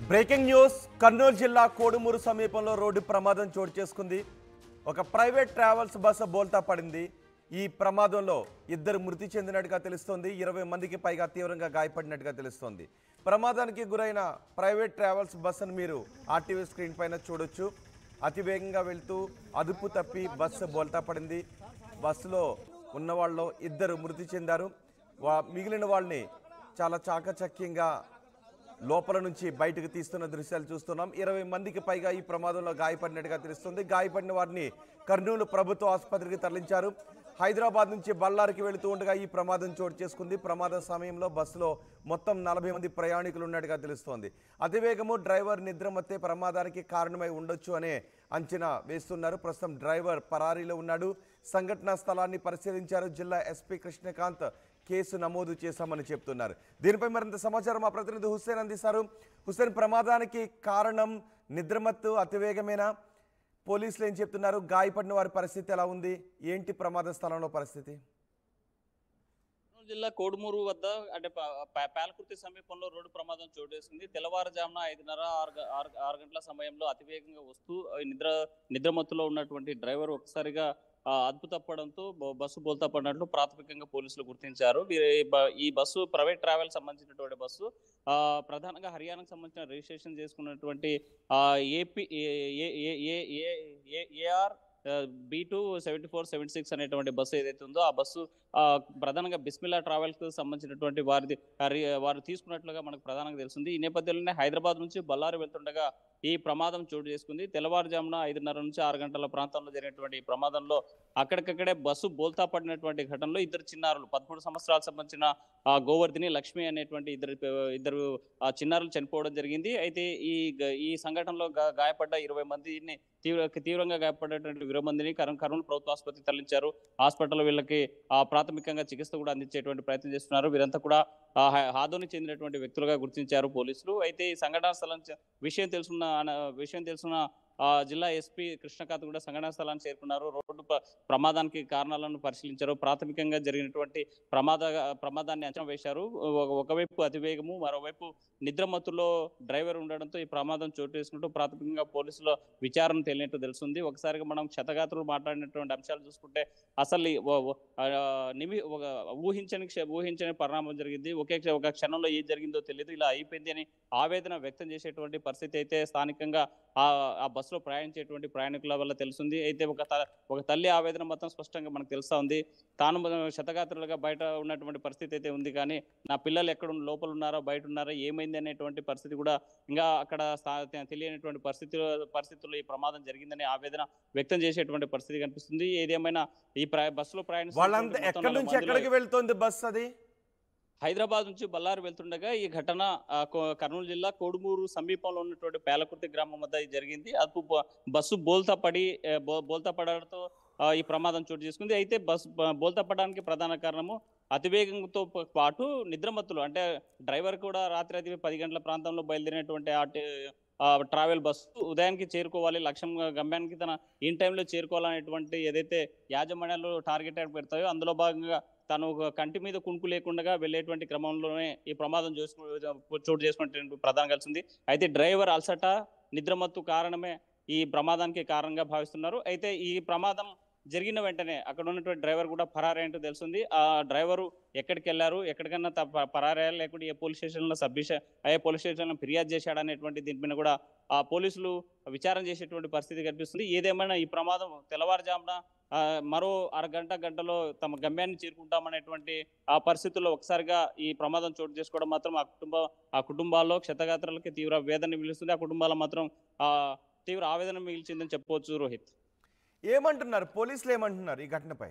breaking news Kurnool జిల్లా కోడుమూరు సమీపంలో road ప్రమాదం చోటు చేసుకుంది ఒక ప్రైవేట్ ట్రావెల్స్ బస్సు బోల్తా పడింది ఈ ప్రమాదంలో ఇద్దరు మృతి చెందినట్టుగా తెలుస్తోంది ఇరవై మందికి పైగా తీవ్రంగా గాయపడినట్టుగా తెలుస్తోంది ప్రమాదానికి గురైన ప్రైవేట్ ట్రావెల్స్ బస్సును మీరు ఆర్టీవీ స్క్రీన్ పైన చూడొచ్చు అతివేగంగా వెళ్తూ అదుపు తప్పి బస్సు బోల్తా పడింది బస్సులో ఉన్న వాళ్ళు ఇద్దరు మృతి చెందారు వా మిగిలిన వాళ్ళని చాలా చాకచక్యంగా లోపల నుంచి బయటకు తీస్తున్న దృశ్యాలు చూస్తున్నాం ఇరవై మందికి పైగా ఈ ప్రమాదంలో గాయపడినట్టుగా తెలుస్తుంది గాయపడిన వారిని కర్నూలు ప్రభుత్వ ఆసుపత్రికి తరలించారు హైదరాబాద్ నుంచి బళ్ళారికి వెళుతూ ఉండగా ఈ ప్రమాదం చోటు చేసుకుంది ప్రమాద సమయంలో బస్సులో మొత్తం నలభై మంది ప్రయాణికులు ఉన్నట్టుగా తెలుస్తోంది అతివేగము డ్రైవర్ నిద్రమత్తే ప్రమాదానికి కారణమై ఉండొచ్చు అనే అంచనా వేస్తున్నారు ప్రస్తుతం డ్రైవర్ పరారీలో ఉన్నాడు సంఘటనా స్థలాన్ని పరిశీలించారు జిల్లా ఎస్పీ కృష్ణకాంత్ కేసు నమోదు చేశామని చెప్తున్నారు దీనిపై మరింత సమాచారం మా ప్రతినిధి హుస్సేన్ అందిస్తారు హుస్సేన్ ప్రమాదానికి కారణం నిద్రమత్తు అతివేగమేనా పోలీసులు ఏం చెప్తున్నారు గాయపడిన వారి పరిస్థితి ఎలా ఉంది ఏంటి ప్రమాద స్థలంలో పరిస్థితి కర్నూలు జిల్లా కోడుమూరు వద్ద అంటే ప- ప- పాలకుర్తి సమీపంలో రోడ్డు ప్రమాదం చోటు చేసుకుంది తెల్లవారుజామున ఐదున్నర ఆరు గ- ఆరు ఆరు గంటల సమయంలో అతివేగంగా వస్తూ ఆ, నిద్ర నిద్రమత్తులో ఉన్నటువంటి డ్రైవర్ ఒకసారిగా ఆ, అదుపు తప్పడంతో బ- బస్సు బోల్తా పడినట్లు ప్రాథమికంగా పోలీసులు గుర్తించారు వీరి ఈ బ- ఈ బస్సు ప్రైవేట్ ట్రావెల్ సంబంధించినటువంటి బస్సు ఆ, ప్రధానంగా హర్యానాకు సంబంధించిన రిజిస్ట్రేషన్ చేసుకున్నటువంటి ఆ, AP AR B two seventy four seventy six అనేటువంటి బస్సు ఏదైతే ఉందో ఆ బస్సు ఆ, ప్రధానంగా బిస్మిల్లా ట్రావెల్స్ కు సంబంధించినటువంటి వారిది వారి- వారు తీసుకున్నట్లుగా మనకు ప్రధానంగా తెలుస్తుంది ఈ నేపథ్యంలోనే హైదరాబాద్ నుంచి బళ్ళారి వెళ్తుండగా ఈ ప్రమాదం చోటు చేసుకుంది తెల్లవారుజామున ఐదున్నర నుంచి ఆరు గంటల ప్రాంతంలో జరిగినటువంటి ఈ ప్రమాదంలో అక్కడికక్కడే బస్సు బోల్తా పడినటువంటి ఘటనలో ఇద్దరు చిన్నారులు పదమూడు సంవత్సరాలకు సంబంధించిన ఆ, గోవర్ధిని లక్ష్మి అనేటువంటి ఇద్దరు ఇద్దరు ఆ, చిన్నారులు చనిపోవడం జరిగింది అయితే ఈ గ- ఈ సంఘటనలో గా- గాయపడ్డ ఇరవై మందిని తీవ్ర తీవ్రంగా గాయపడేటువంటి ఇరవై మందిని కర్నూలు కర్నూలు ప్రభుత్వ ఆసుపత్రికి తరలించారు హాస్పిటల్ వీళ్ళకి ఆ, ప్రాథమికంగా చికిత్స కూడా అందించేటువంటి ప్రయత్నం చేస్తున్నారు వీరంతా కూడా ఆ, హా- హాదోని చెందినటువంటి వ్యక్తులుగా గుర్తించారు పోలీసులు అయితే ఈ సంఘటనా స్థలం చ- విషయం తెలుసున్న అన- విషయం తెలుసున్న ఆ, జిల్లా ఎస్పీ కృష్ణకాంత్ కూడా సంఘటనా స్థలాన్ని చేరుకున్నారు రోడ్డు ప్ర- ప్రమాదానికి కారణాలను పరిశీలించారు ప్రాథమికంగా జరిగినటువంటి ప్రమాద ప్రమాదాన్ని అంచనా వేశారు ఒక- ఒకవైపు అతివేగము మరోవైపు నిద్రమత్తులో డ్రైవర్ ఉండడంతో ఈ ప్రమాదం చోటు చేసుకుంటూ ప్రాథమికంగా పోలీసుల విచారణ తెలియనట్టు తెలుస్తుంది ఒకసారిగా మనం క్షతగాత్రులు మాట్లాడినటువంటి అంశాలు చూసుకుంటే అసలు ఈ ఓ- ఓ- ఆ, నిమి ఒక ఊహించని క్ష- ఊహించని పరిణామం జరిగింది ఒకే క్ష- ఒక క్షణంలో ఏం జరిగిందో తెలియదు ఇలా అయిపోయింది అని ఆవేదన వ్యక్తం చేసేటువంటి పరిస్థితి అయితే స్థానికంగా ఆ ఆ బస్సులో ప్రయాణించేటువంటి ప్రయాణికుల వల్ల తెలుస్తుంది అయితే ఒక త- ఒక తల్లి ఆవేదన మొత్తం స్పష్టంగా మనకు తెలుస్తా ఉంది తాను మన శతగాత్రులుగా బయట ఉన్నటువంటి పరిస్థితి అయితే ఉంది కానీ నా పిల్లలు ఎక్కడ ఉన్న- లోపల ఉన్నారో బయట ఉన్నారో ఏమైంది అనేటువంటి పరిస్థితి కూడా ఇంకా అక్కడ స్థా- తెలియనటువంటి పరిస్థితుల్లో పరిస్థితుల్లో ఈ ప్రమాదం జరిగిందనే ఆవేదన వ్యక్తం చేసేటువంటి పరిస్థితి కనిపిస్తుంది ఏదేమైనా ఈ ప్ర- బస్సులో ప్రయాణిస్తున్నటువంటి వాళ్ళంతా మొత్తం ఎక్కడి నలభై నుంచి మందిలో ఎక్కడికి వెళ్తోంది బస్ అది హైదరాబాద్ నుంచి బళ్ళారి వెళ్తుండగా ఈ ఘటన ఆ, కో- కర్నూలు జిల్లా కోడుమూరు సమీపంలో ఉన్నటువంటి పేలకుర్తి గ్రామం వద్ద ఇది జరిగింది అదుపు బ- బస్సు బోల్తా పడి ఏ, బో- బోల్తా పడడంతో ఆ, ఈ ప్రమాదం చోటు చేసుకుంది అయితే బస్సు బ- బోల్తా పడడానికి ప్రధాన కారణము అతివేగంతో ప- పాటు నిద్రమత్తులు అంటే డ్రైవర్ కూడా రాత్రి అతి పది గంటల ప్రాంతంలో బయలుదేరినటువంటి ఆ టే- ఆ ట్రావెల్ బస్సు ఉదయానికి చేరుకోవాలి లక్ష్యం గమ్యానికి తన ఇన్ టైంలో చేరుకోవాలనేటువంటి ఏదైతే యాజమాన్యాలు టార్గెట్ పెడతాయో అందులో భాగంగా తను ఒక కంటి మీద కునుకు లేకుండా వెళ్ళేటువంటి క్రమంలోనే ఈ ప్రమాదం చేసుకు చోటు చేసుకున్నటువంటి ప్రధానం కలిసింది అయితే డ్రైవర్ అలసట నిద్రమత్తు కారణమే ఈ ప్రమాదానికి కారణంగా భావిస్తున్నారు అయితే ఈ ప్రమాదం జరిగిన వెంటనే అక్కడ ఉన్నటువంటి డ్రైవర్ కూడా పరారైనట్టు తెలుస్తుంది ఆ డ్రైవరు ఎక్కడికి వెళ్ళారు ఎక్కడికన్నా త- ప- పరారయ్యారు లేకుంటే ఏ పోలీస్ స్టేషన్లో సబ్మిషన్ ఏ పోలీస్ స్టేషన్లో ఫిర్యాదు చేశాడు అనేటువంటి దీనిపైన కూడా ఆ పోలీసులు విచారణ చేసేటువంటి పరిస్థితి కనిపిస్తుంది ఏదేమైనా ఈ ప్రమాదం తెల్లవారుజామున ఆ, మరో అరగంట గంటలో తమ గమ్యాన్ని చేరుకుంటామనేటువంటి ఆ పరిస్థితుల్లో ఒకసారిగా ఈ ప్రమాదం చోటు చేసుకోవడం మాత్రం ఆ కుటుంబ ఆ కుటుంబాల్లో క్షతగాత్రులకి తీవ్ర వేదన మిగులుస్తుంది ఆ కుటుంబాల మాత్రం ఆ తీవ్ర ఆవేదన మిగిల్చిందని చెప్పవచ్చు రోహిత్ ఏమంటున్నారు పోలీసులు ఏమంటున్నారు ఈ ఘటనపై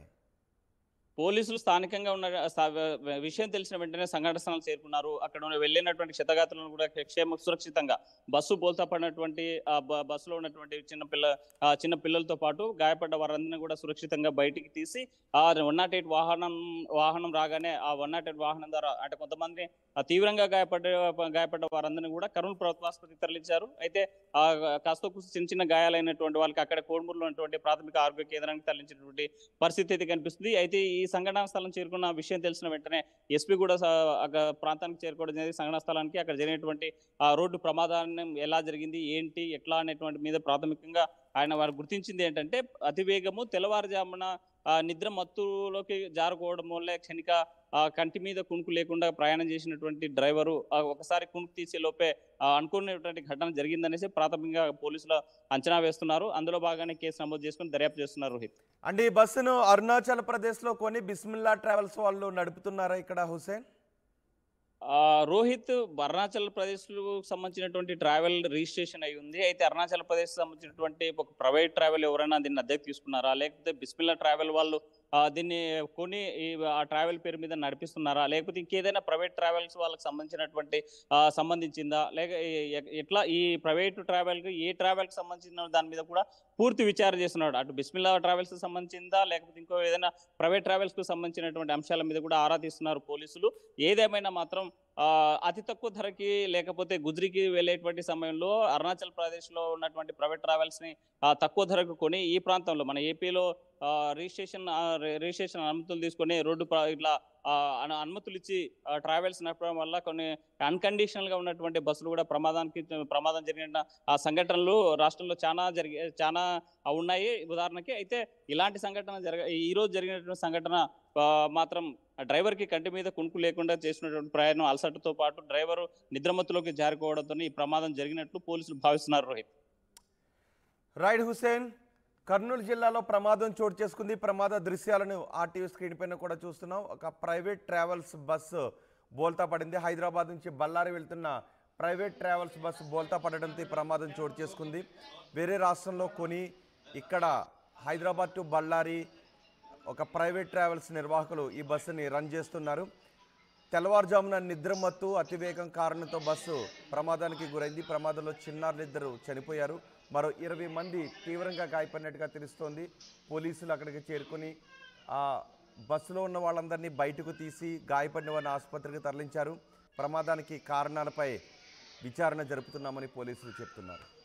పోలీసులు స్థానికంగా ఉన్న స్థా- విషయం తెలిసిన వెంటనే సంఘటన స్థలం చేరుకున్నారు అక్కడ ఉన్న వెళ్ళినటువంటి క్షతగాత్రులను కూడా క్షేమ సురక్షితంగా బస్సు బోల్తా పడినటువంటి ఆ బ- బస్సులో ఉన్నటువంటి చిన్న పిల్ల ఆ చిన్న పిల్లలతో పాటు గాయపడ్డ వారందరినీ కూడా సురక్షితంగా బయటికి తీసి ఆ వన్ నాట్ ఎయిట్ వాహనం వాహనం రాగానే ఆ వన్ నాట్ ఎయిట్ వాహనం ద్వారా అంటే కొంతమంది ఆ తీవ్రంగా గాయపడ్డ గాయపడ్డ వారందరినీ కూడా కర్నూలు ప్రభుత్వ ఆసుపత్రికి తరలించారు అయితే ఆ కాస్త కూస్త చిన్న చిన్న గాయాలైనటువంటి వాళ్ళకి అక్కడ కోడుమూరులో ఉన్నటువంటి ప్రాథమిక ఆరోగ్య కేంద్రానికి తరలించినటువంటి పరిస్థితి అయితే కనిపిస్తుంది అయితే ఈ ఈ సంఘటనా స్థలం చేరుకున్న విషయం తెలిసిన వెంటనే ఎస్పీ కూడా స- అక్కడ ప్రాంతానికి చేరుకోవడం జరిగింది సంఘటనా స్థలానికి అక్కడ జరిగినటువంటి ఆ రోడ్డు ప్రమాదాన్ని ఎలా జరిగింది ఏంటి ఎట్లా అనేటువంటి మీద ప్రాథమికంగా ఆయన వారు గుర్తించింది ఏంటంటే అతివేగము తెల్లవారుజామున ఆ, నిద్ర మత్తులోకి జారుకోవడం వల్లే క్షణిక ఆ, కంటి మీద కునుకు లేకుండా ప్రయాణం చేసినటువంటి డ్రైవరు ఆ, ఒకసారి కునుకు తీసే లోపే ఆ, అనుకున్నటువంటి ఘటన జరిగిందనేసి ప్రాథమికంగా పోలీసులు అంచనా వేస్తున్నారు అందులో భాగానే కేసు నమోదు చేసుకుని దర్యాప్తు చేస్తున్నారు రోహిత్ అంటే ఈ బస్సును అరుణాచల్ ప్రదేశ్లో కొని బిస్మిల్లా ట్రావెల్స్ వాళ్ళు నడుపుతున్నారా ఇక్కడ హుసేన్ ఆ, రోహిత్ అరుణాచల్ ప్రదేశ్ సంబంధించినటువంటి ట్రావెల్ రిజిస్ట్రేషన్ అయి ఉంది అయితే అరుణాచల్ ప్రదేశ్ సంబంధించినటువంటి ఒక ప్రైవేట్ ట్రావెల్ ఎవరైనా దీన్ని అద్దెకు తీసుకున్నారా లేకపోతే బిస్మిల్లా ట్రావెల్ వాళ్ళు ఆ, దీన్ని కొని ఈ ఆ ట్రావెల్ పేరు మీద నడిపిస్తున్నారా లేకపోతే ఇంకేదైనా ప్రైవేట్ ట్రావెల్స్ వాళ్ళకి సంబంధించినటువంటి ఆ, సంబంధించిందా లేక ఏ- ఎ- ఎట్లా ఈ ప్రైవేట్ ట్రావెల్ కి ఏ ట్రావెల్ కి సంబంధించిన దాని మీద కూడా పూర్తి విచారణ చేస్తున్నాడు అటు బిస్మిల్లా ట్రావెల్స్ కి సంబంధించిందా లేకపోతే ఇంకో ఏదైనా ప్రైవేట్ ట్రావెల్స్ కు సంబంధించినటువంటి అంశాల మీద కూడా ఆరా తీస్తున్నారు పోలీసులు ఏదేమైనా మాత్రం ఆ, అతి తక్కువ ధరకి లేకపోతే గుజ్రికి వెళ్ళేటువంటి సమయంలో అరుణాచల్ ప్రదేశ్ లో ఉన్నటువంటి ప్రైవేట్ ట్రావెల్స్ ని ఆ, తక్కువ ధరకు కొని ఈ ప్రాంతంలో మన ఏపీలో ఆ, రిజిస్ట్రేషన్ ఆ, రి- రిజిస్ట్రేషన్ అనుమతులు తీసుకొని రోడ్డు ప్ర- ఇట్లా ఆ, అను- అనుమతులు ఇచ్చి ఆ, ట్రావెల్స్ నడపడం వల్ల కొన్ని అన్కండిషనల్ గా ఉన్నటువంటి బస్సులు కూడా ప్రమాదానికి ప్రమాదం జరిగిన ఆ సంఘటనలు రాష్ట్రంలో చాలా జరిగి చాలా ఉన్నాయి ఉదాహరణకి అయితే ఇలాంటి సంఘటన జరగ ఈ రోజు జరిగినటువంటి సంఘటన ఆ, మాత్రం ఆ డ్రైవర్ కి కంటి మీద కునుకు లేకుండా చేసినటువంటి ప్రయాణం అలసటతో పాటు డ్రైవర్ నిద్రమత్తులోకి జారుకోవడంతో ఈ ప్రమాదం జరిగినట్లు పోలీసులు భావిస్తున్నారు రోహిత్ రైడ్ హుసేన్ కర్నూలు జిల్లాలో ప్రమాదం చోటు చేసుకుంది ప్రమాద దృశ్యాలను ఆర్టీవీ స్క్రీన్ పైన కూడా చూస్తున్నాం ఒక ప్రైవేట్ ట్రావెల్స్ బస్సు బోల్తా పడింది హైదరాబాద్ నుంచి బళ్ళారి వెళ్తున్న ప్రైవేట్ ట్రావెల్స్ బస్సు బోల్తా పడడంతో ఈ ప్రమాదం చోటు చేసుకుంది వేరే రాష్ట్రంలో కొని ఇక్కడ హైదరాబాద్ టు బళ్ళారి ఒక ప్రైవేట్ ట్రావెల్స్ నిర్వాహకులు ఈ బస్సుని రన్ చేస్తున్నారు తెల్లవారుజామున నిద్రమత్తు అతివేగం కారణంతో బస్సు ప్రమాదానికి గురైంది ప్రమాదంలో చిన్నారులిద్దరూ చనిపోయారు మరో ఇరవై మంది తీవ్రంగా గాయపడినట్టుగా తెలుస్తోంది పోలీసులు అక్కడికి చేరుకొని ఆ బస్సులో ఉన్న వాళ్ళందరినీ బయటకు తీసి గాయపడిన వారిని ఆసుపత్రికి తరలించారు ప్రమాదానికి కారణాలపై విచారణ జరుపుతున్నామని పోలీసులు చెప్తున్నారు